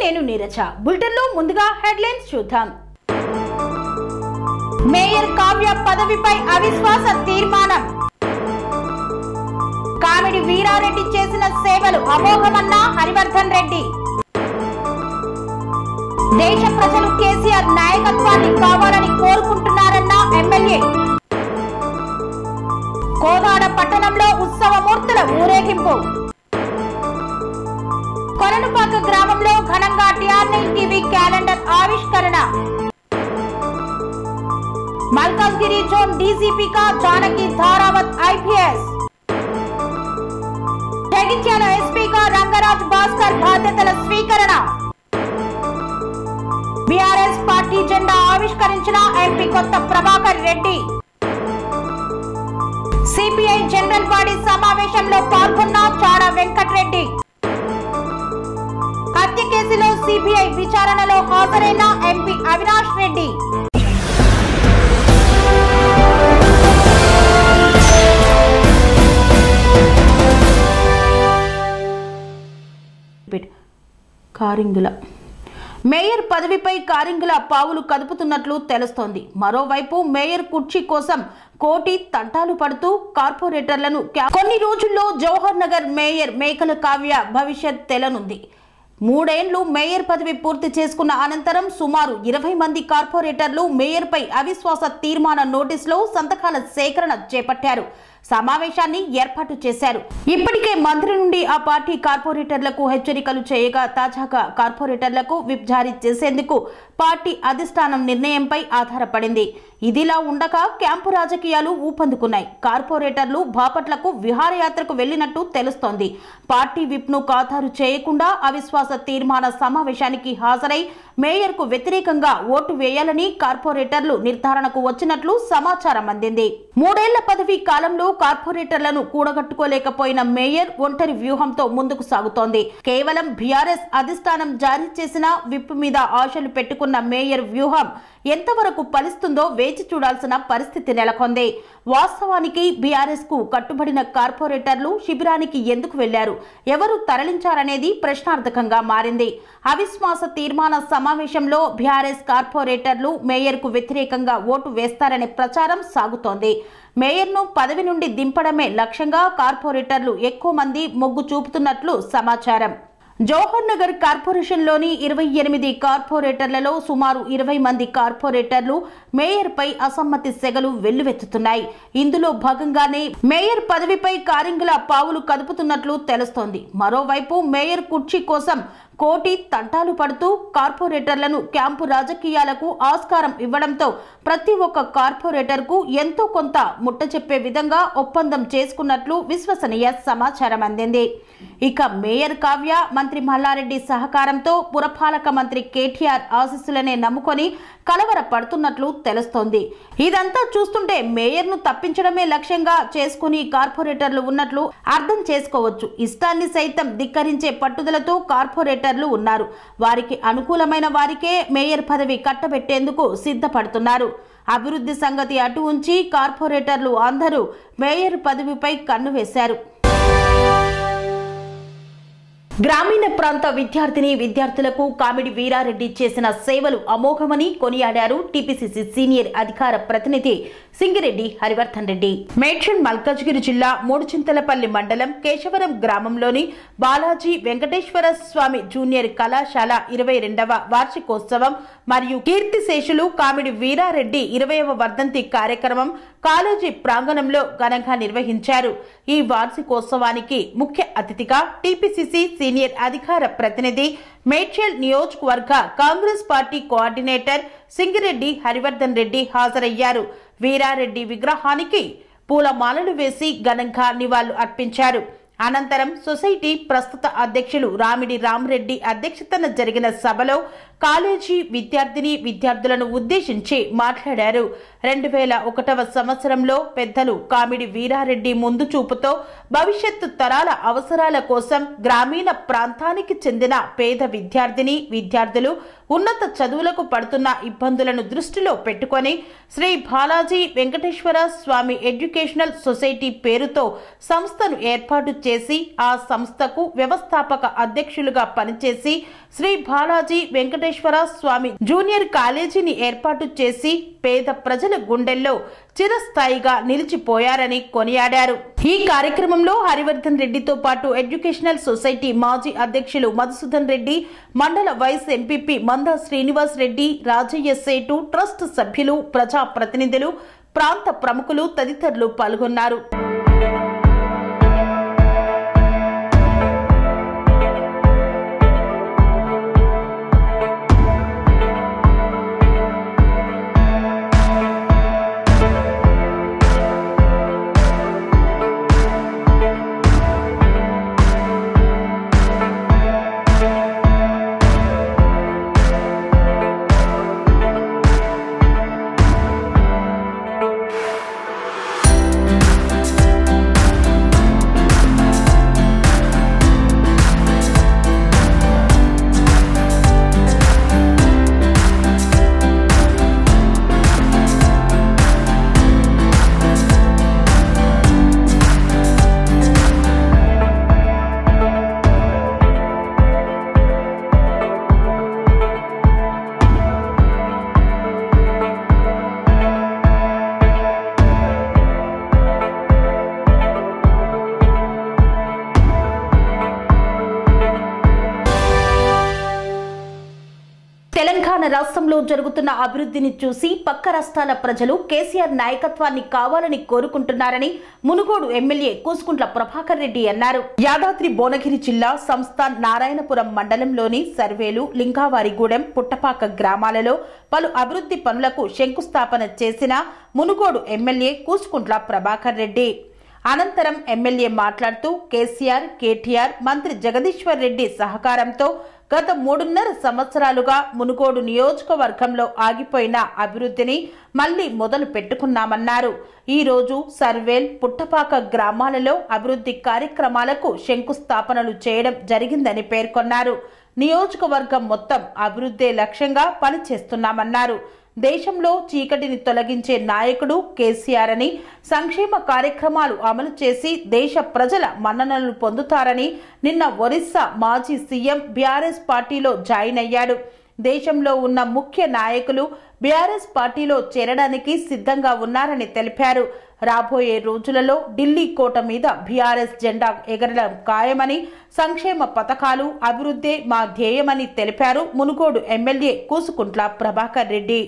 నేను నీరజ బులెటిన్ లో ముందుగా హెడ్లైన్స్ చూద్దాం మేయర్ కావ్య పదవిపై అవిశ్వాస తీర్మానం కామిడి వీరారెడ్డి చేసిన సేవలు అమోఘమన్న హరివర్ధన్ రెడ్డి దేశ ప్రజలు కేసీఆర్ నాయకత్వాన్ని కావాలని కోరుకుంటున్నారన్న ఎమ్మెల్యే కోదాడ పట్టణంలో ఉత్సవమూర్తుల ఊరేగింపు కొలనుపాక గ్రామంలో ఘనంగా టిఆర్ఐ టీవీ క్యాలెండర్ ఆవిష్కరణ మల్కాజ్గిరి జోన్ డీసీపీగా జానకి ధారావత్ ఐపీఎస్ జగిత్యాల ఎస్పీగా రంగరాజ్ భాస్కర్ బాధ్యతల స్వీకరణ బీఆర్ఎస్ పార్టీ జెండా ఆవిష్కరించిన MP Kotha Prabhakar Reddy CPI general body సమావేశంలో పాల్గొన్న చారా వెంకట్రెడ్డి హత్య కేసులో సిబిఐ విచారణలో హాజరైన ఎంపీ అవినాష్ రెడ్డి కారింగుల మేయర్ పదవిపై కారింగుల పావులు కదుపుతున్నట్లు తెలుస్తోంది మరోవైపు మేయర్ కుర్చీ కోసం కోటి తంటాలు పడుతూ కార్పొరేటర్లను క్యా- కొన్ని రోజుల్లో జవహర్ నగర్ మేయర్ మేకల కావ్య భవిష్యత్ తెలనుంది మూడేండ్లు మేయర్ పదవి పూర్తి చేసుకున్న అనంతరం సుమారు ఇరవై మంది కార్పొరేటర్లు మేయర్పై అవిశ్వాస తీర్మాన నోటీసులో సంతకాల సేకరణ చేపట్టారు సమావేశాన్ని ఏర్పాటు చేశారు ఇప్పటికే మంత్రి నుండి ఆ పార్టీ కార్పొరేటర్లకు హెచ్చరికలు చేయగా తాజాగా కార్పొరేటర్లకు విప్ జారీ చేసేందుకు పార్టీ అధిష్టానం నిర్ణయంపై ఆధారపడింది ఇదిలా ఉండగా క్యాంపు రాజకీయాలు ఊపందుకున్నాయి కార్పొరేటర్లు బాపట్లకు విహారయాత్రకు వెళ్లినట్టు తెలుస్తోంది పార్టీ విప్ను ఖాతరు చేయకుండా అవిశ్వాస తీర్మాన సమావేశానికి హాజరై మేయర్కు వ్యతిరేకంగా ఓటు వేయాలని కార్పొరేటర్లు నిర్ధారణకు వచ్చినట్లు సమాచారం అందింది మూడేళ్ల పదవీ కాలంలో కార్పొరేటర్లను కూడగట్టుకోలేకపోయిన మేయర్ ఒంటరి వ్యూహంతో ముందుకు సాగుతోంది కేవలం బీఆర్ఎస్ అధిష్టానం జారీ చేసిన విప్ మీద ఆశలు పెట్టుకున్న మేయర్ వ్యూహం ఎంతవరకు ఫలిస్తుందో వేచి చూడాల్సిన పరిస్థితి నెలకొంది వాస్తవానికి బీఆర్ఎస్ కు కట్టుబడిన కార్పొరేటర్లు శిబిరానికి ఎందుకు వెళ్లారు ఎవరు తరలించారనేది ప్రశ్నార్థకంగా మారింది అవిశ్వాస తీర్మాన సమావేశంలో బీఆర్ఎస్ కార్పొరేటర్లు మేయర్కు వ్యతిరేకంగా ఓటు వేస్తారనే ప్రచారం సాగుతోంది మేయర్ను పదవి నుండి దింపడమే లక్ష్యంగా కార్పొరేటర్లు ఎక్కువ మంది మొగ్గు చూపుతున్నట్లు సమాచారం జవహర్ నగర్ కార్పొరేషన్లోని ఇరవై ఎనిమిది కార్పొరేటర్లలో సుమారు ఇరవై మంది కార్పొరేటర్లు మేయర్పై అసమ్మతి సెగలు వెల్లువెత్తుతున్నాయి ఇందులో భాగంగానే మేయర్ పదవిపై కారింగుల పావులు కదుపుతున్నట్లు తెలుస్తోంది మరోవైపు మేయర్ కుర్చీ కోసం కోటి తంటాలు పడుతూ కార్పొరేటర్లను క్యాంపు రాజకీయాలకు ఆస్కారం ఇవ్వడంతో ప్రతి ఒక్క కార్పొరేటర్కు ఎంతో కొంత ముట్ట చెప్పే విధంగా ఒప్పందం చేసుకున్నట్లు విశ్వసనీయ సమాచారం అందింది ఇక మేయర్ కావ్య మంత్రి మల్లారెడ్డి సహకారంతో పురపాలక మంత్రి కేటీఆర్ ఆశీస్సులనే నమ్ముకొని కలవర పడుతున్నట్లు తెలుస్తోంది ఇదంతా చూస్తుంటే మేయర్ను తప్పించడమే లక్ష్యంగా చేసుకుని కార్పొరేటర్లు ఉన్నట్లు అర్థం చేసుకోవచ్చు ఇష్టాన్ని సైతం ధిక్కరించే పట్టుదలతో కార్పొరేటర్లు ఉన్నారు వారికి అనుకూలమైన వారికే మేయర్ పదవి కట్టబెట్టేందుకు సిద్ధపడుతున్నారు అభివృద్ధి సంగతి అటు ఉంచి కార్పొరేటర్లు అందరూ మేయర్ పదవిపై కన్ను వేశారు గ్రామీణ ప్రాంత విద్యార్థిని విద్యార్థులకు కామిడి వీరారెడ్డి చేసిన సేవలు అమోఘమని కొనియాడారు టీపీసీసీ సీనియర్ అధికార ప్రతినిధి సింగిరెడ్డి హరివర్ధన్ రెడ్డి మేడ్చల్ మల్కాజ్గిరి జిల్లా మూడుచింతలపల్లి మండలం కేశవరం గ్రామంలోని బాలాజీ వెంకటేశ్వర స్వామి జూనియర్ కళాశాల ఇరవై రెండవ వార్షికోత్సవం మరియు కీర్తిశేషులు కామిడి వీరారెడ్డి ఇరవైవ వర్ధంతి కార్యక్రమం కాలేజీ ప్రాంగణంలో ఘనంగా నిర్వహించారు ఈ వార్షికోత్సవానికి ముఖ్య అతిథిగా టీపీసీసీ సీనియర్ అధికార ప్రతినిధి మేడ్చల్ నియోజకవర్గ కాంగ్రెస్ పార్టీ కోఆర్డినేటర్ సింగిరెడ్డి హరివర్ధన్ రెడ్డి హాజరయ్యారు వీరారెడ్డి విగ్రహానికి పూలమాలలు వేసి ఘనంగా నివాళులు అర్పించారు అనంతరం సొసైటీ ప్రస్తుత అధ్యక్షులు రామిడి రామరెడ్డి అధ్యక్షతన జరిగిన సభలో కాలేజీ విద్యార్థిని విద్యార్థులను ఉద్దేశించి మాట్లాడారు రెండు వేల ఒకటవ సంవత్సరంలో పెద్దలు కామిడి వీరారెడ్డి ముందు చూపుతో భవిష్యత్తు తరాల అవసరాల కోసం గ్రామీణ ప్రాంతానికి చెందిన పేద విద్యార్థిని విద్యార్థులు ఉన్నత చదువులకు పడుతున్న ఇబ్బందులను దృష్టిలో పెట్టుకొని శ్రీ బాలాజీ వెంకటేశ్వర స్వామి ఎడ్యుకేషనల్ సొసైటీ పేరుతో సంస్థను ఏర్పాటు చేసి ఆ సంస్థకు వ్యవస్థాపక అధ్యక్షులుగా పనిచేసి శ్రీ బాలాజీ వెంకటేశ్వర స్వామి జూనియర్ కాలేజీని ఏర్పాటు చేసి పేద ప్రజల గుండెల్లో చిరస్థాయిగా నిలిచిపోయారని కొనియాడారు ఈ కార్యక్రమంలో హరివర్ధన్ రెడ్డితో పాటు ఎడ్యుకేషనల్ సొసైటీ మాజీ అధ్యక్షులు మధుసూదన్ రెడ్డి మండల vice MPP Manda Srinivas Reddy Rajaiah Sethu trust సభ్యులు ప్రజా ప్రతినిధులు ప్రాంత ప్రముఖులు తదితరులు పాల్గొన్నారు తెలంగాణ రాష్ట్రంలో జరుగుతున్న అభివృద్ధిని చూసి పక్క రాష్ట్రాల ప్రజలు కేసీఆర్ నాయకత్వాన్ని కావాలని కోరుకుంటున్నారని మునుగోడు ఎమ్మెల్యే కూసుకుంట్ల ప్రభాకర్ రెడ్డి అన్నారు యాదాద్రి భువనగిరి జిల్లా సంస్థాన్ నారాయణపురం మండలంలోని సర్వేలు లింగావారిగూడెం పుట్టపాక గ్రామాలలో పలు అభివృద్ధి పనులకు శంకుస్థాపన చేసిన మునుగోడు ఎమ్మెల్యే కూసుకుంట్ల ప్రభాకర్ రెడ్డి అనంతరం ఎమ్మెల్యే మాట్లాడుతూ కేసీఆర్ కేటీఆర్ మంత్రి జగదీశ్వర్ రెడ్డి సహకారంతో గత మూడున్నర సంవత్సరాలుగా మునుగోడు నియోజకవర్గంలో ఆగిపోయిన అభివృద్ధిని మళ్లీ మొదలు పెట్టుకున్నామన్నారు ఈ రోజు సర్వేల్ పుట్టపాక గ్రామాలలో అభివృద్ధి కార్యక్రమాలకు శంకుస్థాపనలు చేయడం జరిగిందని పేర్కొన్నారు నియోజకవర్గం మొత్తం అభివృద్ధే లక్ష్యంగా పనిచేస్తున్నామన్నారు దేశంలో చీకటిని తొలగించే నాయకుడు కేసీఆర్ అని సంక్షేమ కార్యక్రమాలు అమలు చేసి దేశ ప్రజల మన్ననలు పొందుతారని నిన్న ఒరిస్సా మాజీ సీఎం బీఆర్ఎస్ పార్టీలో జాయిన్ అయ్యాడు దేశంలో ఉన్న ముఖ్య నాయకులు బీఆర్ఎస్ పార్టీలో చేరడానికి సిద్ధంగా ఉన్నారని తెలిపారు రాబోయే రోజులలో ఢిల్లీ కోట మీద బీఆర్ఎస్ జెండా ఎగరడం ఖాయమని సంక్షేమ పథకాలు అభివృద్ధే మా ధ్యేయమని తెలిపారు మునుగోడు ఎమ్మెల్యే కూసుకుంట్ల ప్రభాకర్ రెడ్డి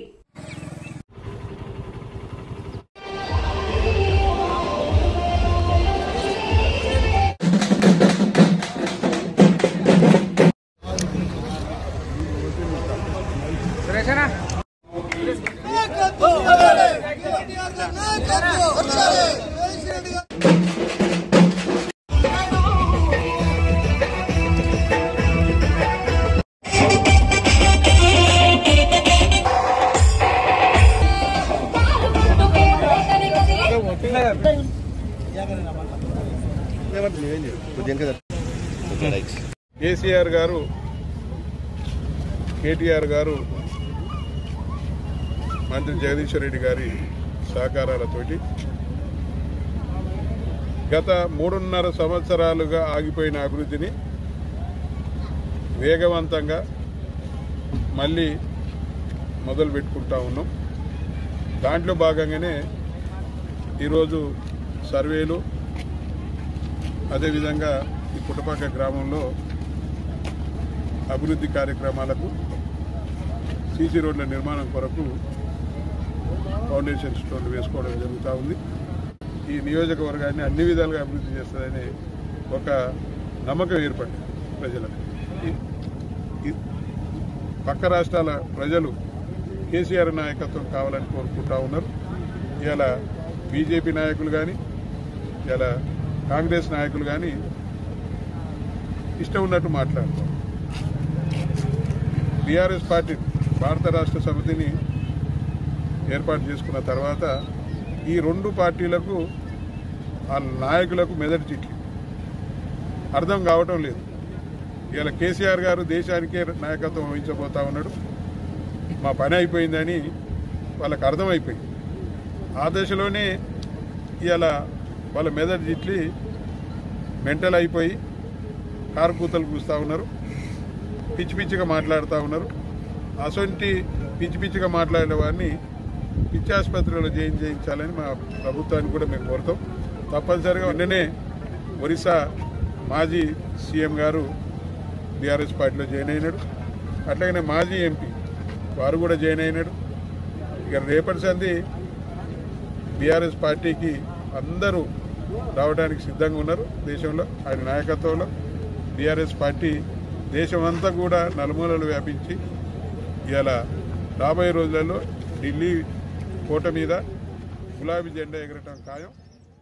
కేసీఆర్ గారు కేటీఆర్ గారు మంత్రి జగదీశ్వర్ రెడ్డి గారి సహకారాలతోటి గత మూడున్నర సంవత్సరాలుగా ఆగిపోయిన అభివృద్ధిని వేగవంతంగా మళ్ళీ మొదలు పెట్టుకుంటా ఉన్నాం దాంట్లో భాగంగానే ఈరోజు సర్వేలు అదేవిధంగా ఈ పుట్టపాక గ్రామంలో అభివృద్ధి కార్యక్రమాలకు సీసీ రోడ్ల నిర్మాణం కొరకు ఫౌండేషన్ స్టోన్లు వేసుకోవడం జరుగుతూ ఉంది ఈ నియోజకవర్గాన్ని అన్ని విధాలుగా అభివృద్ధి చేస్తుందనే ఒక నమ్మకం ఏర్పడింది ప్రజలకు ఈ- ఈ పక్క రాష్ట్రాల ప్రజలు కేసీఆర్ నాయకత్వం కావాలని కోరుకుంటా ఉన్నారు ఇలా బీజేపీ నాయకులు కానీ ఇలా కాంగ్రెస్ నాయకులు కానీ ఇష్టం ఉన్నట్టు మాట్లాడతారు బీఆర్ఎస్ పార్టీ భారత రాష్ట్ర సమితిని ఏర్పాటు చేసుకున్న తర్వాత ఈ రెండు పార్టీలకు ఆ నాయకులకు మెదడు చిట్లు అర్థం కావటం లేదు ఇలా కేసీఆర్ గారు దేశానికే నాయకత్వం వహించబోతా ఉన్నాడు మా పని అయిపోయిందని వాళ్ళకి అర్థమైపోయింది ఆ దశలోనే ఇలా వాళ్ళ మెదడు చిట్లి మెంటల్ అయిపోయి కారు కూతలు కూస్తూ ఉన్నారు పిచ్చి పిచ్చిగా మాట్లాడుతూ ఉన్నారు అసొంటి పిచ్చి పిచ్చిగా మాట్లాడే వారిని పిచ్చి ఆసుపత్రిలో జైన్ చేయించాలని మా ప్రభుత్వానికి కూడా మేము కోరుతాం తప్పనిసరిగా నిన్నే ఒరిస్సా మాజీ సీఎం గారు బీఆర్ఎస్ పార్టీలో జాయిన్ అయినాడు అట్లాగనే మాజీ ఎంపీ వారు కూడా జాయిన్ అయినాడు ఇక రేపటి సంది బీఆర్ఎస్ పార్టీకి అందరూ రావడానికి సిద్ధంగా ఉన్నారు దేశంలో ఆయన నాయకత్వంలో బీఆర్ఎస్ పార్టీ దేశమంతా కూడా నలుమూలలు వ్యాపించి ఇవాళ రాబోయే రోజులలో ఢిల్లీ కోట మీద గులాబీ జెండా ఎగరటం ఖాయం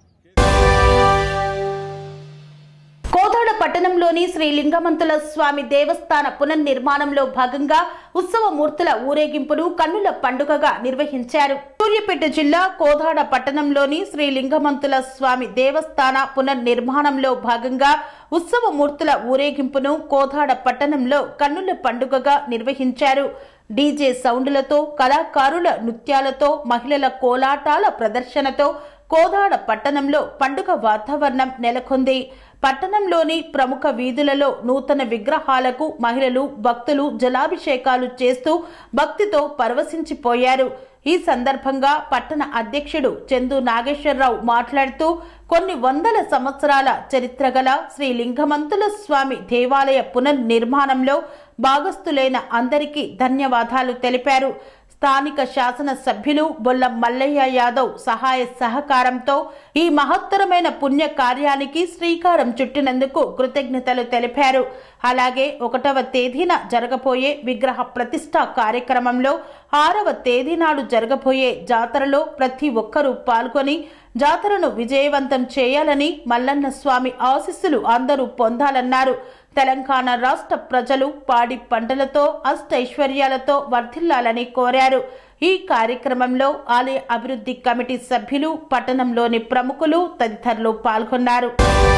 కోదాడ పట్టణంలోని శ్రీ లింగమంతుల స్వామి దేవస్థాన పునర్నిర్మాణంలో భాగంగా ఉత్సవ మూర్తుల ఊరేగింపును కన్నుల పండుగగా నిర్వహించారు సూర్యాపేట జిల్లా కోదాడ పట్టణంలోని శ్రీ లింగమంతుల స్వామి దేవస్థాన పునర్నిర్మాణంలో భాగంగా ఉత్సవ మూర్తుల ఊరేగింపును కోదాడ పట్టణంలో కన్నుల పండుగగా నిర్వహించారు డీజే సౌండ్లతో కళాకారుల నృత్యాలతో మహిళల కోలాటాల ప్రదర్శనతో కోదాడ పట్టణంలో పండుగ వాతావరణం నెలకొంది పట్టణంలోని ప్రముఖ వీధులలో నూతన విగ్రహాలకు మహిళలు భక్తులు జలాభిషేకాలు చేస్తూ భక్తితో పరవశించిపోయారు ఈ సందర్భంగా పట్టణ అధ్యక్షుడు చందు నాగేశ్వరరావు మాట్లాడుతూ కొన్ని వందల సంవత్సరాల చరిత్ర గల శ్రీ లింగమంతుల స్వామి దేవాలయ పునర్నిర్మాణంలో భాగస్థులైన అందరికీ ధన్యవాదాలు తెలిపారు స్థానిక శాసన సభ్యులు బొల్ల మల్లయ్య యాదవ్ సహాయ సహకారంతో ఈ మహత్తరమైన పుణ్య కార్యానికి శ్రీకారం చుట్టినందుకు కృతజ్ఞతలు తెలిపారు అలాగే ఒకటవ తేదీన జరగబోయే విగ్రహ ప్రతిష్ట కార్యక్రమంలో ఆరవ తేదీ నాడు జరగబోయే జాతరలో ప్రతి ఒక్కరూ పాల్గొని జాతరను విజయవంతం చేయాలని మల్లన్న స్వామి ఆశీస్సులు అందరూ పొందాలన్నారు తెలంగాణ రాష్ట్ర ప్రజలు పాడి పంటలతో అష్టైశ్వర్యాలతో వర్ధిల్లాలని కోరారు ఈ కార్యక్రమంలో ఆలయ అభివృద్ధి కమిటీ సభ్యులు పట్టణంలోని ప్రముఖులు తదితరులు పాల్గొన్నారు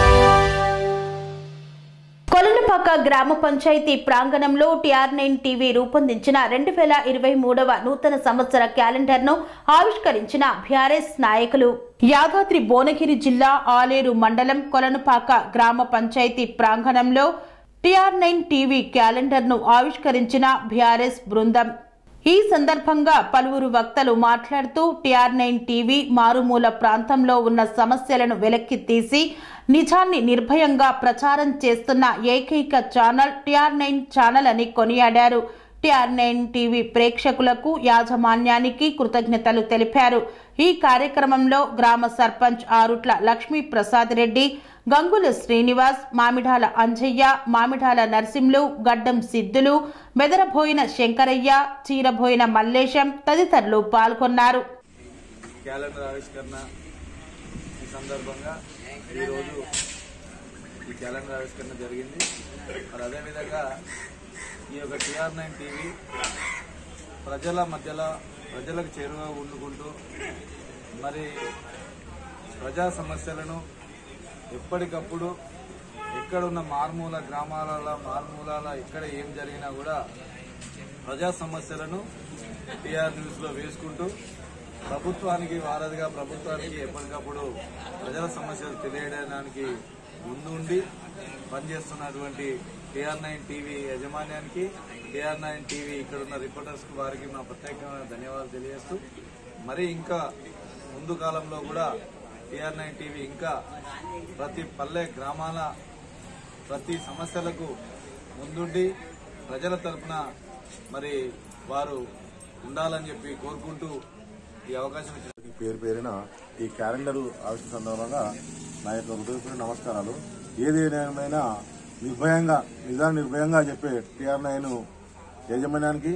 కొలనుపాక గ్రామ పంచాయతీ ప్రాంగణంలో టిఆర్ నైన్ టీవీ రూపొందించిన రెండు వేల ఇరవై మూడవ నూతన సంవత్సర క్యాలెండర్ ను ఆవిష్కరించిన బీఆర్ఎస్ నాయకులు యాదాద్రి భువనగిరి జిల్లా ఆలేరు మండలం కొలనుపాక గ్రామ పంచాయతీ ప్రాంగణంలో టిఆర్ నైన్ టీవీ క్యాలెండర్ ను ఆవిష్కరించిన బీఆర్ఎస్ బృందం ఈ సందర్భంగా పలువురు వక్తలు మాట్లాడుతూ టిఆర్ నైన్ టీవీ మారుమూల ప్రాంతంలో ఉన్న సమస్యలను వెలక్కి తీసి నిజాన్ని నిర్భయంగా ప్రచారం చేస్తున్న ఏకైక ఛానల్ టిఆర్ నైన్ ఛానల్ అని కొనియాడారు టిఆర్ నైన్ టీవీ ప్రేక్షకులకు యాజమాన్యానికి కృతజ్ఞతలు తెలిపారు ఈ కార్యక్రమంలో గ్రామ సర్పంచ్ ఆరుట్ల లక్ష్మీ ప్రసాద్ రెడ్డి గంగుల శ్రీనివాస్ మామిడాల అంజయ్య మామిడాల నర్సింలు గడ్డం సిద్ధులు బెదరబోయిన శంకరయ్య చీరబోయిన మల్లేశం తదితరులు పాల్గొన్నారు క్యాలెండర్ ఆవిష్కరణ ఈ సందర్భంగా ఈరోజు ఈ క్యాలెండర్ ఆవిష్కరణ జరిగింది మరి అదేవిధంగా ఈ యొక్క టిఆర్ నైన్ టీవీ ప్రజల మధ్యలో ప్రజలకు చేరువగా ఉండుకుంటూ మరి ప్రజా సమస్యలను ఎప్పటికప్పుడు ఎక్కడున్న మారుమూల గ్రామాలలో మారుమూలాల ఎక్కడ ఏం జరిగినా కూడా ప్రజా సమస్యలను టీఆర్ న్యూస్లో వేసుకుంటూ ప్రభుత్వానికి వారధిగా ప్రభుత్వానికి ఎప్పటికప్పుడు ప్రజల సమస్యలు తెలియడానికి ముందుండి పనిచేస్తున్నటువంటి టీఆర్ నైన్ టీవీ యాజమాన్యానికి టీఆర్ నైన్ టీవీ ఇక్కడ ఉన్న రిపోర్టర్స్ వారికి నా ప్రత్యేకమైన ధన్యవాదాలు తెలియజేస్తూ మరి ఇంకా ముందు కాలంలో కూడా టీఆర్ నైన్ టీవీ ఇంకా ప్రతి పల్లె గ్రామాల ప్రతి సమస్యలకు ముందుండి ప్రజల తరపున మరి వారు ఉండాలని చెప్పి కోరుకుంటూ ఈ అవకాశం ఇచ్చిన పేరు పేరున ఈ క్యాలెండర్ ఆవిష్కరణ సందర్భంగా నా యొక్క హృదయపూర్వక నమస్కారాలు ఏదేమైనా నిర్భయంగా నిజాన్ని నిర్భయంగా చెప్పే టిఆర్ నైన్ యాజమాన్యానికి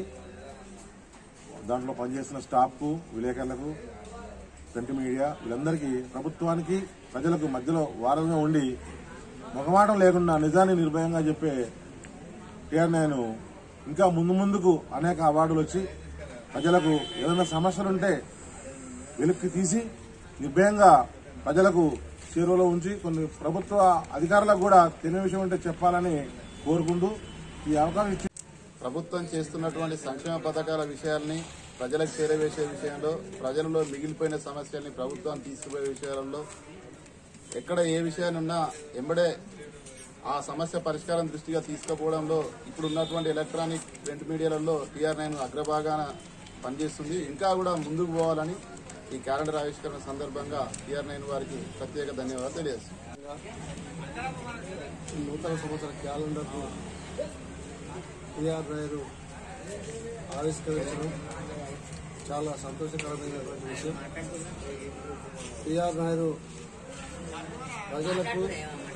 దాంట్లో పనిచేస్తున్న స్టాఫ్కు విలేకరులకు ప్రింట్ మీడియా వీళ్ళందరికీ ప్రభుత్వానికి ప్రజలకు మధ్యలో వారంగా ఉండి మొహమాటం లేకుండా నిజాన్ని నిర్భయంగా చెప్పే టిఆర్ నైన్ ఇంకా ముందు ముందుకు అనేక అవార్డులు వచ్చి ప్రజలకు ఏదైనా సమస్యలుంటే వెలుక్కి తీసి నిర్భయంగా ప్రజలకు చేరువలో ఉంచి కొన్ని ప్రభుత్వ అధికారులకు కూడా తెలియని విషయం ఉంటే చెప్పాలని కోరుకుంటూ ఈ అవకాశం ఇచ్చి ప్రభుత్వం చేస్తున్నటువంటి సంక్షేమ పథకాల విషయాల్ని ప్రజలకు చేరవేసే విషయంలో ప్రజలలో మిగిలిపోయిన సమస్యల్ని ప్రభుత్వం తీసుకుపోయే విషయాలలో ఎక్కడ ఏ విషయాన్నున్నా ఎంబడే ఆ సమస్య పరిష్కారం దృష్టిగా తీసుకుపోవడంలో ఇప్పుడు ఉన్నటువంటి ఎలక్ట్రానిక్ ప్రింట్ మీడియాలలో టీఆర్ నైన్ అగ్రభాగాన పనిచేస్తుంది ఇంకా కూడా ముందుకు పోవాలని ఈ క్యాలెండర్ ఆవిష్కరణ సందర్భంగా టీఆర్ నైన్ వారికి ప్రత్యేక ధన్యవాదాలు తెలియజేస్తున్నాను నూతన సంవత్సర క్యాలెండర్ను టిఆర్ నాయుడు ఆవిష్కరించడం చాలా సంతోషకరమైనటువంటి విషయం టిఆర్ నాయుడు ప్రజలకు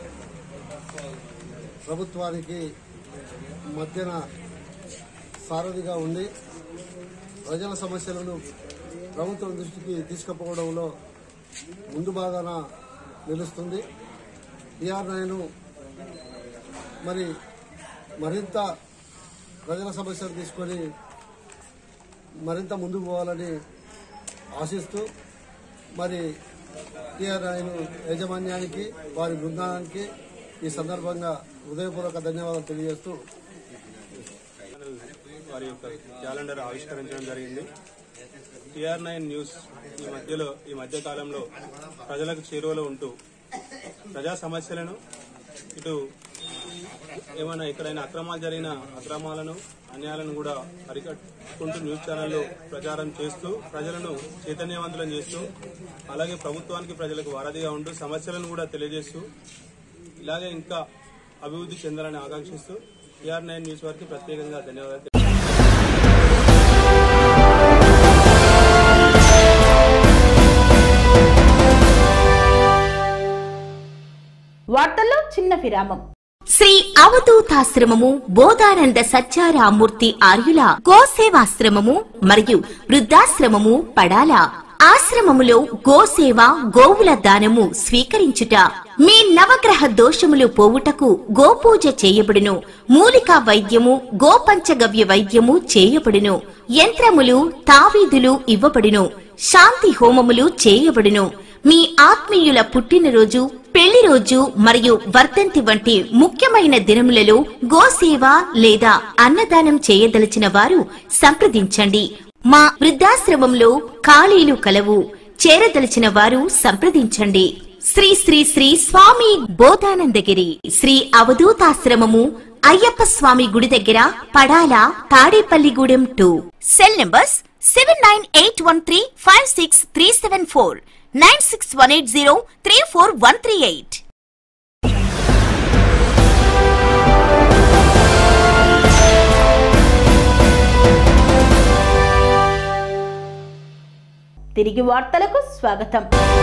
ప్రభుత్వానికి మధ్యన సారథిగా ఉండి ప్రజల సమస్యలను ప్రభుత్వం దృష్టికి తీసుకుపోవడంలో ముందు భాగాన నిలుస్తుంది టిఆర్ నాయుడు మరి మరింత ప్రజల సమస్యలు తీసుకొని మరింత ముందుకు పోవాలని ఆశిస్తూ మరి టిఆర్ ఆయన యాజమాన్యానికి వారి బృందానికి ఈ సందర్భంగా హృదయపూర్వక ధన్యవాదాలు తెలియజేస్తూ వారి యొక్క క్యాలెండర్ ఆవిష్కరించడం జరిగింది టిఆర్ నైన్ న్యూస్ ఈ మధ్యలో ఈ మధ్య కాలంలో ప్రజలకు చేరువలో ఉంటూ ప్రజా సమస్యలను ఇటు ఏమైనా ఎక్కడైనా అక్రమాలు జరిగిన అక్రమాలను అన్యాయాలను కూడా అరికట్టుకుంటూ న్యూస్ ఛానల్లో ప్రచారం చేస్తూ ప్రజలను చైతన్యవంతులను చేస్తూ అలాగే ప్రభుత్వానికి ప్రజలకు వారధిగా ఉంటూ సమస్యలను కూడా తెలియజేస్తూ ఇలాగే ఇంకా అభివృద్ధి చెందాలని ఆకాంక్షిస్తూ టిఆర్ నైన్ న్యూస్ వారికి ప్రత్యేకంగా ధన్యవాదాలు వార్తల్లో చిన్న విరామం శ్రీ అవధూతాశ్రమము బోధానంద సత్యారామూర్తి ఆర్యుల గోసేవాశ్రమము మరియు వృద్ధాశ్రమము పడాల ఆశ్రమములో గోసేవ గోవుల దానము స్వీకరించుట మీ నవగ్రహ దోషములు పోవుటకు గోపూజ చేయబడును మూలికా వైద్యము గోపంచగవ్య వైద్యము చేయబడును యంత్రములు తావీదులు ఇవ్వబడును శాంతి హోమములు చేయబడును మీ ఆత్మీయుల పుట్టినరోజు పెళ్లి రోజు మరియు వర్ధంతి వంటి ముఖ్యమైన దినములలో గోసేవ లేదా అన్నదానం చేయదలిచిన వారు సంప్రదించండి మా వృద్ధాశ్రమంలో ఖాళీలు కలవు చేరదలిచిన వారు సంప్రదించండి శ్రీ శ్రీ శ్రీ స్వామి బోధానందగిరి శ్రీ అవధూతాశ్రమము అయ్యప్ప స్వామి గుడి దగ్గర Padala Tadepalligudem two cell numbers seven nine eight one three five six three seven four nine six one eight zero three four one three eight తిరిగి వార్తలకు స్వాగతం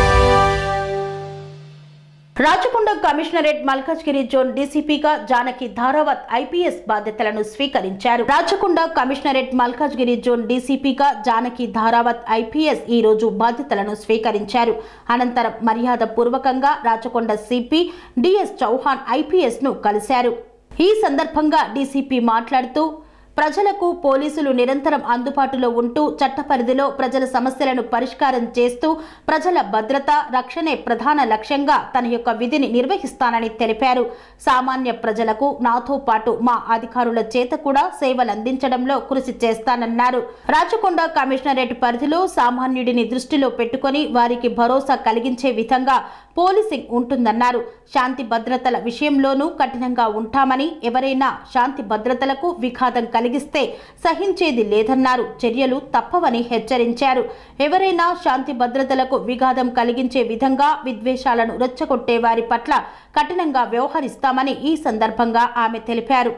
రాచకొండ కమిషనరేట్ మల్కాజ్గిరి జోన్ డీసీపీగా జానకి ధారావత్ ఐపీఎస్ బాధ్యతలను స్వీకరించారు రాచకొండ కమిషనరేట్ మల్కాజ్గిరి జోన్ డీసీపీగా జానకి ధారావత్ ఐపీఎస్ ఈ రోజు బాధ్యతలను స్వీకరించారు అనంతరం మర్యాద పూర్వకంగా Rachakonda CP DS Chauhan IPS ను కలిశారు ఈ సందర్భంగా డీసీపీ మాట్లాడుతూ ప్రజలకు పోలీసులు నిరంతరం అందుబాటులో ఉంటూ చట్ట పరిధిలో ప్రజల సమస్యలను పరిష్కారం చేస్తూ ప్రజల భద్రత రక్షణే ప్రధాన లక్ష్యంగా తన యొక్క విధిని నిర్వహిస్తానని తెలిపారు సామాన్య ప్రజలకు నాతో పాటు మా అధికారుల చేత కూడా సేవలు అందించడంలో కృషి చేస్తానన్నారు రాచకొండ కమిషనరేట్ పరిధిలో సామాన్యుడిని దృష్టిలో పెట్టుకొని వారికి భరోసా కలిగించే విధంగా పోలీసింగ్ ఉంటుందన్నారు శాంతి భద్రతల విషయంలోనూ కఠినంగా ఉంటామని ఎవరైనా శాంతి భద్రతలకు విఘాతం కలిగిస్తే సహించేది లేదన్నారు చర్యలు తప్పవని హెచ్చరించారు ఎవరైనా శాంతి భద్రతలకు విఘాతం కలిగించే విధంగా విద్వేషాలను రెచ్చగొట్టే వారి పట్ల కఠినంగా వ్యవహరిస్తామని ఈ సందర్భంగా ఆమె తెలిపారు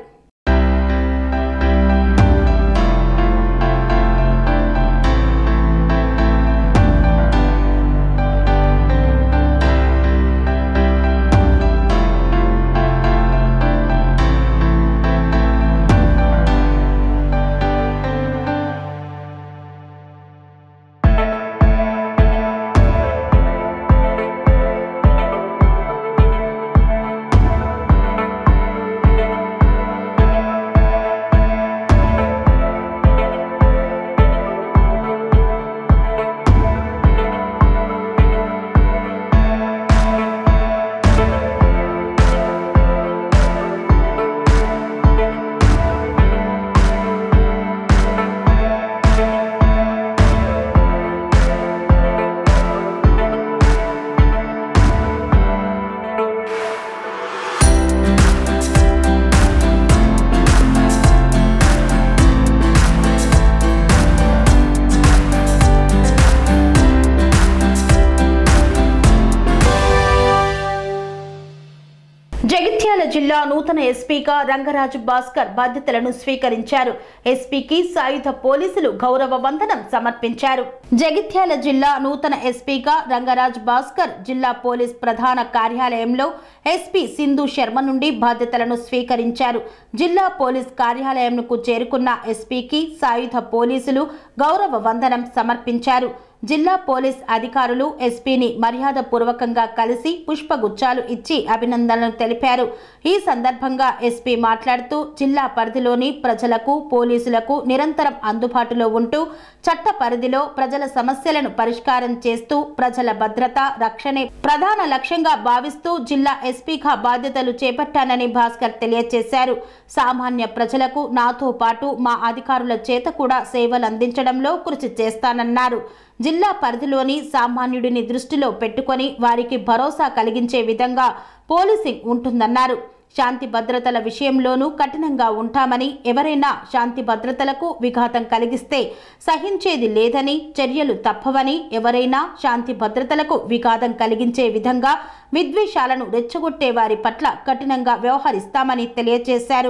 జిల్లా నూతన ఎస్పీగా రంగరాజు భాస్కర్ బాధ్యతలను స్వీకరించారు ఎస్పీకి సాయుధ పోలీసులు గౌరవ వందనం సమర్పించారు జగిత్యాల జిల్లా నూతన ఎస్పీగా రంగరాజ్ భాస్కర్ జిల్లా పోలీస్ ప్రధాన కార్యాలయంలో ఎస్పీ సింధు శర్మ నుండి బాధ్యతలను స్వీకరించారు జిల్లా పోలీస్ కార్యాలయంకు చేరుకున్న ఎస్పీకి సాయుధ పోలీసులు గౌరవ వందనం సమర్పించారు జిల్లా పోలీస్ అధికారులు ఎస్పీని మర్యాదపూర్వకంగా కలిసి పుష్పగుచ్చాలు ఇచ్చి అభినందనలు తెలిపారు ఈ సందర్భంగా ఎస్పీ మాట్లాడుతూ జిల్లా పరిధిలోని ప్రజలకు పోలీసులకు నిరంతరం అందుబాటులో ఉంటూ చట్ట పరిధిలో ప్రజల సమస్యలను పరిష్కారం చేస్తూ ప్రజల భద్రత రక్షణే ప్రధాన లక్ష్యంగా భావిస్తూ జిల్లా ఎస్పీగా బాధ్యతలు చేపట్టానని భాస్కర్ తెలియజేశారు సామాన్య ప్రజలకు నాతో పాటు మా అధికారుల చేత కూడా సేవలు అందించడంలో కృషి చేస్తానన్నారు జిల్లా పరిధిలోని సామాన్యుడిని దృష్టిలో పెట్టుకొని వారికి భరోసా కలిగించే విధంగా పోలీసింగ్ ఉంటుందన్నారు శాంతి భద్రతల విషయంలోనూ కఠినంగా ఉంటామని ఎవరైనా శాంతి భద్రతలకు విఘాతం కలిగిస్తే సహించేది లేదని చర్యలు తప్పవని ఎవరైనా శాంతి భద్రతలకు విఘాతం కలిగించే విధంగా విద్వేషాలను రెచ్చగొట్టే వారి పట్ల కఠినంగా వ్యవహరిస్తామని తెలియజేశారు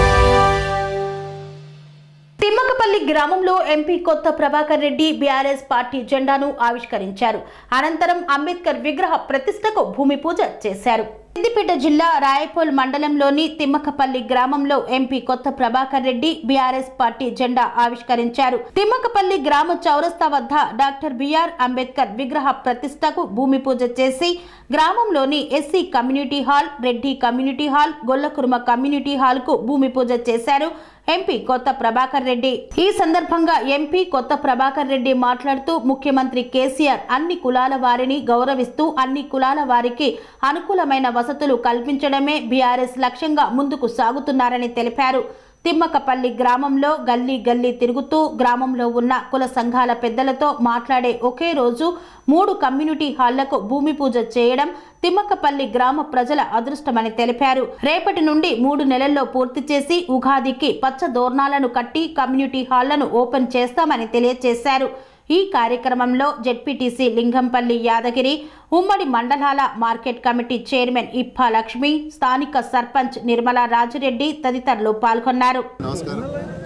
తిమ్మకపల్లి గ్రామంలో MP Kotha Prabhakar Reddy BRS party జెండాను ఆవిష్కరించారు అనంతరం అంబేద్కర్ విగ్రహ ప్రతిష్టకు భూమి పూజ చేశారు సిద్దిపేట జిల్లా రాయపోల్ మండలంలోని తిమ్మకపల్లి గ్రామంలో MP Kotha Prabhakar Reddy BRS party జెండా ఆవిష్కరించారు తిమ్మకపల్లి గ్రామ చౌరస్తా వద్ద డాక్టర్ బిఆర్ అంబేద్కర్ విగ్రహ ప్రతిష్టకు భూమి పూజ చేసి గ్రామంలోని SC community hall Reddy community hall Gollakurma community hall కు భూమి పూజ చేశారు ఎంపీ కొత్త ప్రభాకర్ రెడ్డి ఈ సందర్భంగా ఎంపీ కొత్త ప్రభాకర్ రెడ్డి మాట్లాడుతూ ముఖ్యమంత్రి కేసీఆర్ అన్ని కులాల వారిని గౌరవిస్తూ అన్ని కులాల వారికి అనుకూలమైన వసతులు కల్పించడమే బీఆర్ఎస్ లక్ష్యంగా ముందుకు సాగుతున్నారని తెలిపారు తిమ్మకపల్లి గ్రామంలో గల్లీ గల్లీ తిరుగుతూ గ్రామంలో ఉన్న కుల సంఘాల పెద్దలతో మాట్లాడే ఒకే రోజు మూడు కమ్యూనిటీ హాళ్లకు భూమి పూజ చేయడం తిమ్మకపల్లి గ్రామ ప్రజల అదృష్టమని తెలిపారు రేపటి నుండి మూడు నెలల్లో పూర్తి చేసి ఉగాదికి పచ్చ దోర్ణాలను కట్టి కమ్యూనిటీ హాళ్లను ఓపెన్ చేస్తామని తెలియజేశారు ఈ కార్యక్రమంలో జెడ్పీటీసీ లింగంపల్లి యాదగిరి ఉమ్మడి మండలాల market committee chairman Ippa Lakshmi స్థానిక సర్పంచ్ నిర్మలా రాజిరెడ్డి తదితరులు పాల్గొన్నారు నమస్కారం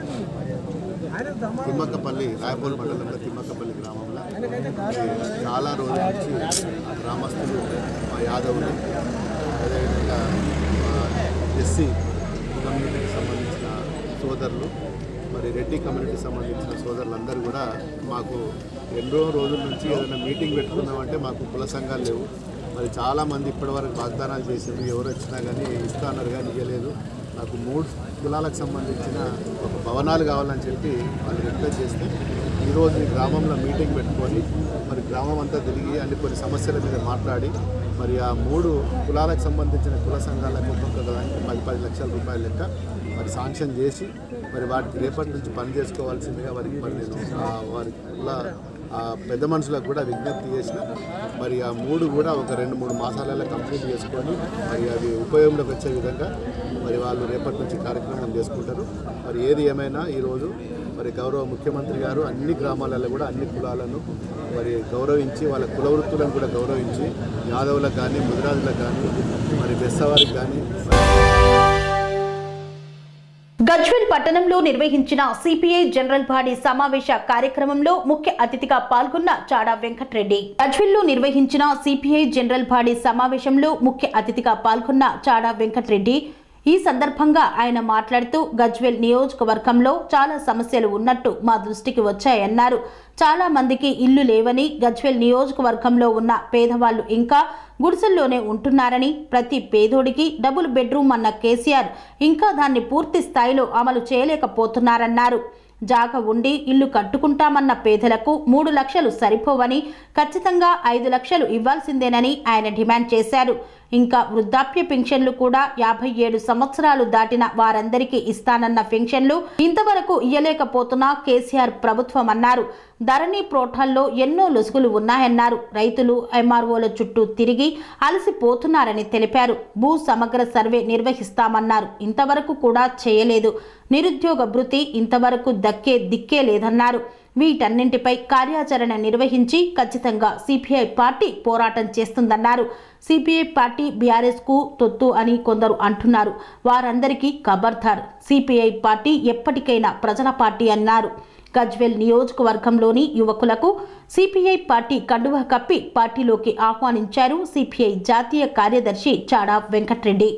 తిమ్మక్కపల్లి రాయపూర్ మండలంలో తిమ్మక్కపల్లి గ్రామంలో చాలా రోజుల నుంచి ఆ గ్రామస్తులు మా యాదవులు అదేవిధంగా మా ఎస్సీ కమ్యూనిటీకి సంబంధించిన సోదరులు మరి రెడ్డి కమ్యూనిటీకి సంబంధించిన సోదరులందరూ కూడా మాకు ఎన్నో రోజుల నుంచి ఏదైనా మీటింగ్ పెట్టుకుందామంటే మాకు కుల సంఘాలు లేవు మరి చాలామంది ఇప్పటివరకు వాగ్దానాలు చేసింది ఎవరు వచ్చినా కానీ ఇస్తా అన్నారు కానీ ఇవ్వలేదు నాకు మూడు కులాలకు సంబంధించిన ఒక భవనాలు కావాలని చెప్పి వాళ్ళు రిక్వెస్ట్ చేస్తే ఈరోజు ఈ గ్రామంలో మీటింగ్ పెట్టుకొని మరి గ్రామం అంతా తిరిగి అన్ని కొన్ని సమస్యల మీద మాట్లాడి మరి ఆ మూడు కులాలకు సంబంధించిన కుల సంఘాలకు ఒక్కొక్క దానికి పది పది లక్షల రూపాయల లెక్క మరి శాంక్షన్ చేసి మరి వాటికి రేపటి నుంచి పని చేసుకోవాల్సిందిగా వారికి మరి నేను ఆ వారి కుల ఆ పెద్ద మనుషులకు కూడా విజ్ఞప్తి చేసిన మరి ఆ మూడు కూడా ఒక రెండు మూడు మాసాలలో కంప్లీట్ చేసుకొని మరి అవి ఉపయోగంలోకి వచ్చే విధంగా మరి వాళ్ళు రేపటి నుంచి కార్యక్రమం చేసుకుంటారు మరి ఏది ఏమైనా ఈరోజు మరి గౌరవ ముఖ్యమంత్రి గారు అన్ని గ్రామాలలో కూడా అన్ని కులాలను మరి గౌరవించి వాళ్ళ కుల వృత్తులను కూడా గౌరవించి యాదవులకు కానీ ముదిరాజులకు కానీ మరి బెస్తవారికి కానీ గజ్వెల్ పట్టణంలో నిర్వహించిన సిపిఐ జనరల్ బాడీ సమావేశ కార్యక్రమంలో ముఖ్య అతిథిగా పాల్గొన్న చాడా వెంకట్రెడ్డి గజ్వెల్లో నిర్వహించిన సిపిఐ జనరల్ బాడీ సమావేశంలో ముఖ్య అతిథిగా పాల్గొన్న చాడా వెంకట్రెడ్డి ఈ సందర్భంగా ఆయన మాట్లాడుతూ గజ్వెల్ నియోజకవర్గంలో చాలా సమస్యలు ఉన్నట్టు మా దృష్టికి వచ్చాయన్నారు చాలా మందికి ఇల్లు లేవని గజ్వెల్ నియోజకవర్గంలో ఉన్న పేదవాళ్లు ఇంకా గుడిసెల్లోనే ఉంటున్నారని ప్రతి పేదోడికి డబుల్ బెడ్రూమ్ అన్న కేసీఆర్ ఇంకా దాన్ని పూర్తి స్థాయిలో అమలు చేయలేకపోతున్నారన్నారు జాగ ఉండి ఇల్లు కట్టుకుంటామన్న పేదలకు మూడు లక్షలు సరిపోవని ఖచ్చితంగా ఐదు లక్షలు ఇవ్వాల్సిందేనని ఆయన డిమాండ్ చేశారు ఇంకా వృద్ధాప్య పెన్షన్లు కూడా యాభై ఏడు సంవత్సరాలు దాటిన వారందరికీ ఇస్తానన్న పెన్షన్లు ఇంతవరకు ఇయ్యలేకపోతున్న కేసీఆర్ ప్రభుత్వం అన్నారు ధరణి ప్రోటాల్లో ఎన్నో లొసుగులు ఉన్నాయన్నారు రైతులు ఎంఆర్ఓల చుట్టూ తిరిగి అలసిపోతున్నారని తెలిపారు భూ సమగ్ర సర్వే నిర్వహిస్తామన్నారు ఇంతవరకు కూడా చేయలేదు నిరుద్యోగ భృతి ఇంతవరకు దక్కే దిక్కే లేదన్నారు వీటన్నింటిపై కార్యాచరణ నిర్వహించి ఖచ్చితంగా సిపిఐ పార్టీ పోరాటం చేస్తుందన్నారు సిపిఐ పార్టీ బీఆర్ఎస్ కు తొత్తు అని కొందరు అంటున్నారు వారందరికీ ఖబర్దార్ సిపిఐ పార్టీ ఎప్పటికైనా ప్రజల పార్టీ అన్నారు గజ్వెల్ నియోజకవర్గంలోని యువకులకు సిపిఐ పార్టీ కండువా కప్పి పార్టీలోకి ఆహ్వానించారు సిపిఐ జాతీయ కార్యదర్శి చాడా వెంకట్రెడ్డి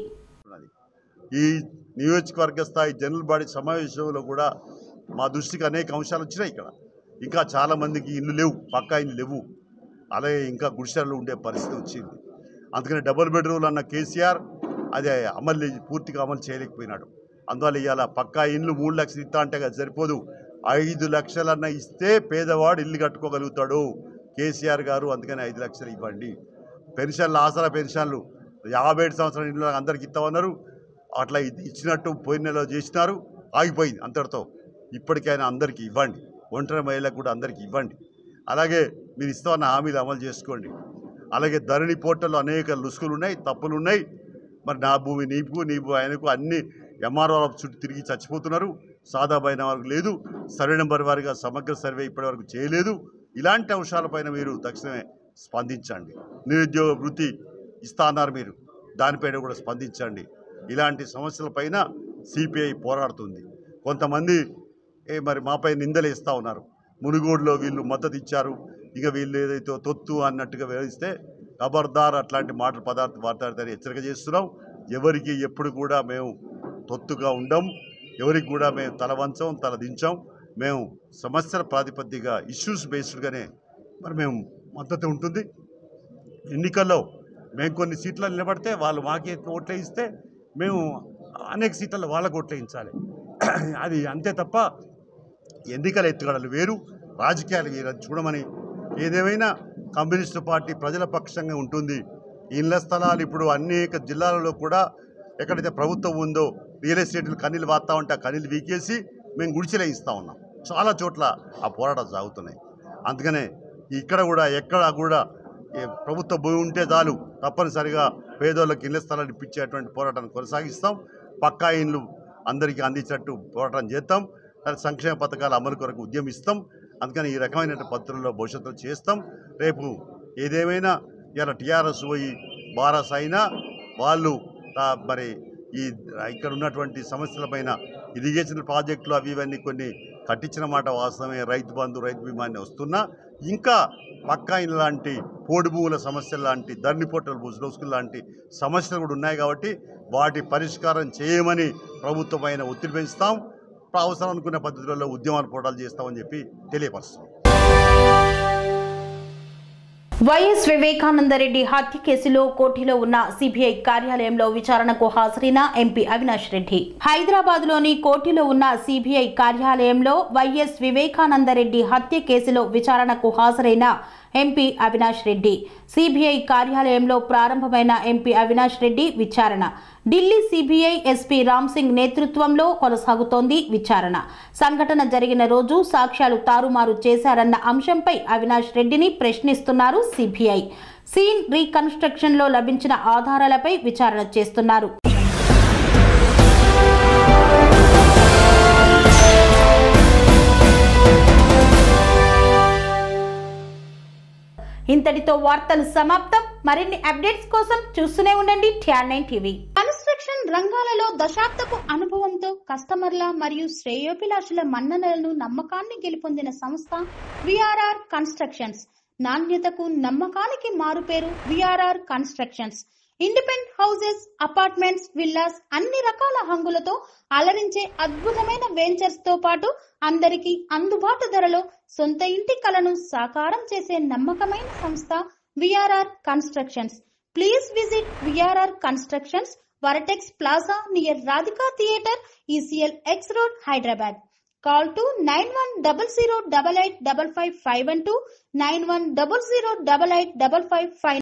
ఈ నియోజకవర్గ స్థాయి జనరల్ బాడీ సమావేశంలో కూడా మా దృష్టికి అనేక అంశాలు వచ్చినాయి ఇక్కడ ఇంకా చాలా మందికి ఇల్లు లేవు పక్కా ఇల్లు లేవు అలాగే ఇంకా గుడిసెలు ఉండే పరిస్థితి వచ్చింది అందుకని డబుల్ బెడ్రూమ్ అన్న కేసీఆర్ అదే అమలు పూర్తిగా అమలు చేయలేకపోయినాడు అందువల్ల ఇవాళ పక్కా ఇల్లు మూడు లక్షలు ఇస్తా అంటే కదా సరిపోదు ఐదు లక్షలన్న ఇస్తే పేదవాడు ఇల్లు కట్టుకోగలుగుతాడు కేసీఆర్ గారు అందుకని ఐదు లక్షలు ఇవ్వండి పెన్షన్లు ఆసరా పెన్షన్లు యాభై ఏడు సంవత్సరాల ఇల్లు అందరికి ఇస్తామన్నారు అట్లా ఇది ఇచ్చినట్టు పోయిన నెలలో చేసినారు ఆగిపోయింది అంతటితో ఇప్పటికైనా అందరికీ ఇవ్వండి ఒంటరి మహిళలకు కూడా అందరికీ ఇవ్వండి అలాగే మీరు ఇస్తామన్న హామీలు అమలు చేసుకోండి అలాగే ధరణి పోర్టల్లో అనేక లుసుకులు ఉన్నాయి తప్పులు ఉన్నాయి మరి నా భూమి నీకు నీ భూమి ఆయనకు అన్ని ఎంఆర్ఓ చుట్టూ తిరిగి చచ్చిపోతున్నారు సాదా పైన వరకు లేదు సర్వే నెంబర్ వారిగా సమగ్ర సర్వే ఇప్పటివరకు చేయలేదు ఇలాంటి అంశాలపైన మీరు తక్షణమే స్పందించండి నిరుద్యోగ వృత్తి ఇస్తా అన్నారు మీరు దానిపైన కూడా స్పందించండి ఇలాంటి సమస్యలపైన సిపిఐ పోరాడుతుంది కొంతమంది ఏ మరి మాపై నిందలు ఇస్తూ ఉన్నారు మునుగోడులో వీళ్ళు మద్దతు ఇచ్చారు ఇక వీళ్ళు ఏదైతే తొత్తు అన్నట్టుగా వివరిస్తే ఖబర్దార్ అట్లాంటి మాటలు పదార్థం మాట్లాడతారని హెచ్చరిక చేస్తున్నాం ఎవరికి ఎప్పుడు కూడా మేము తొత్తుగా ఉండం ఎవరికి కూడా మేము తల వంచం తల దించాం మేము సమస్యల ప్రాతిపదికగా ఇష్యూస్ బేస్డ్గానే మరి మేము మద్దతు ఉంటుంది ఎన్నికల్లో మేము కొన్ని సీట్లలో నిలబడితే వాళ్ళు మాకే ఓట్లు ఇస్తే మేము అనేక సీట్లలో వాళ్ళకు ఓట్లు వేయించాలి అది అంతే తప్ప ఎన్నికల ఎత్తుగడలు వేరు రాజకీయాలు వేరు అది చూడమని ఏదేమైనా కమ్యూనిస్టు పార్టీ ప్రజల పక్షంగా ఉంటుంది ఇళ్ల స్థలాలు ఇప్పుడు అనేక జిల్లాలలో కూడా ఎక్కడైతే ప్రభుత్వం ఉందో రియల్ ఎస్టేట్లు కన్నీళ్ళు వాస్తా ఉంటే ఆ కన్నీళ్ళు వీకేసి మేము గుడిచెలే ఇస్తూ ఉన్నాం చాలా చోట్ల ఆ పోరాటాలు సాగుతున్నాయి అందుకనే ఇక్కడ కూడా ఎక్కడ కూడా ఏ ప్రభుత్వ భూమి ఉంటే చాలు తప్పనిసరిగా పేదోళ్ళకి ఇళ్ల స్థలాలు ఇప్పించేటువంటి పోరాటాన్ని కొనసాగిస్తాం పక్కా ఇండ్లు అందరికీ అందించినట్టు పోరాటం చేస్తాం తర్వాత సంక్షేమ పథకాల అమలు కొరకు ఉద్యమిస్తాం అందుకని ఈ రకమైన పద్ధతుల్లో భవిష్యత్తులో చేస్తాం రేపు ఏదేమైనా ఇలా టీఆర్ఎస్ పోయి బారస్ అయినా వాళ్ళు ఆ, మరి ఈ ఇక్కడ ఉన్నటువంటి సమస్యలపైన ఇరిగేషన్ ప్రాజెక్టులు అవి ఇవన్నీ కొన్ని కట్టించిన మాట వాస్తవమే రైతు బంధు రైతు బీమా అని వస్తున్నా ఇంకా పక్కా ఇళ్ళ లాంటి పోడు భూముల సమస్యలు లాంటి ధరణి పొట్టల బుజ్రోసుకులు లాంటి సమస్యలు కూడా ఉన్నాయి కాబట్టి వాటి పరిష్కారం చేయమని ప్రభుత్వం పైన ఒత్తిడి పెంచుతాం అవసరం అనుకున్న పద్ధతులలో ఉద్యమాలు పోరాటాలు చేస్తామని చెప్పి తెలియపరుస్తాం వైఎస్ వివేకానందరెడ్డి హత్య కేసులో కోఠిలో ఉన్న సిబిఐ కార్యాలయంలో విచారణకు హాజరైన ఎంపీ అవినాష్ రెడ్డి హైదరాబాద్ లోని కోఠిలో ఉన్న సిబిఐ కార్యాలయంలో వైఎస్ వివేకానందరెడ్డి హత్య కేసులో విచారణకు హాజరైన ఎంపీ అవినాష్ రెడ్డి సిబిఐ కార్యాలయంలో ప్రారంభమైన ఎంపీ అవినాష్ రెడ్డి విచారణ ఢిల్లీ సిబిఐ ఎస్పీ రామ్ సింగ్ నేతృత్వంలో కొనసాగుతోంది విచారణ సంఘటన జరిగిన రోజు సాక్ష్యాలు తారుమారు చేశారన్న అంశంపై అవినాష్ రెడ్డిని ప్రశ్నిస్తున్నారు సిబిఐ సీన్ రీకన్స్ట్రక్షన్ లో లభించిన ఆధారాలపై విచారణ చేస్తున్నారు ఇంతటితో వార్తలు సమాప్తం మరిన్ని అప్డేట్స్ కోసం చూస్తూనే ఉండండి టిఆర్ నైన్ టీవీ కన్స్ట్రక్షన్ రంగాలలో దశాబ్దపు అనుభవంతో కస్టమర్ల మరియు శ్రేయోభిలాషుల మన్ననలను నమ్మకాన్ని గెలుపొందిన సంస్థ విఆర్ఆర్ కన్స్ట్రక్షన్స్ నాణ్యతకు నమ్మకానికి మారుపేరు VRR constructions independent houses apartments villas అన్ని రకాల హంగులతో అలరించే అద్భుతమైన వెంచర్స్ తో పాటు అందరికీ అందుబాటు ధరలో సొంత ఇంటి కలను సాకారం చేసే నమ్మకమైన సంస్థ VRR constructions please visit VRR constructions vertex plaza near Radhika theatre ECIL X road Hyderabad call to nine one double zero double eight double five five one two nine one double zero double eight double five five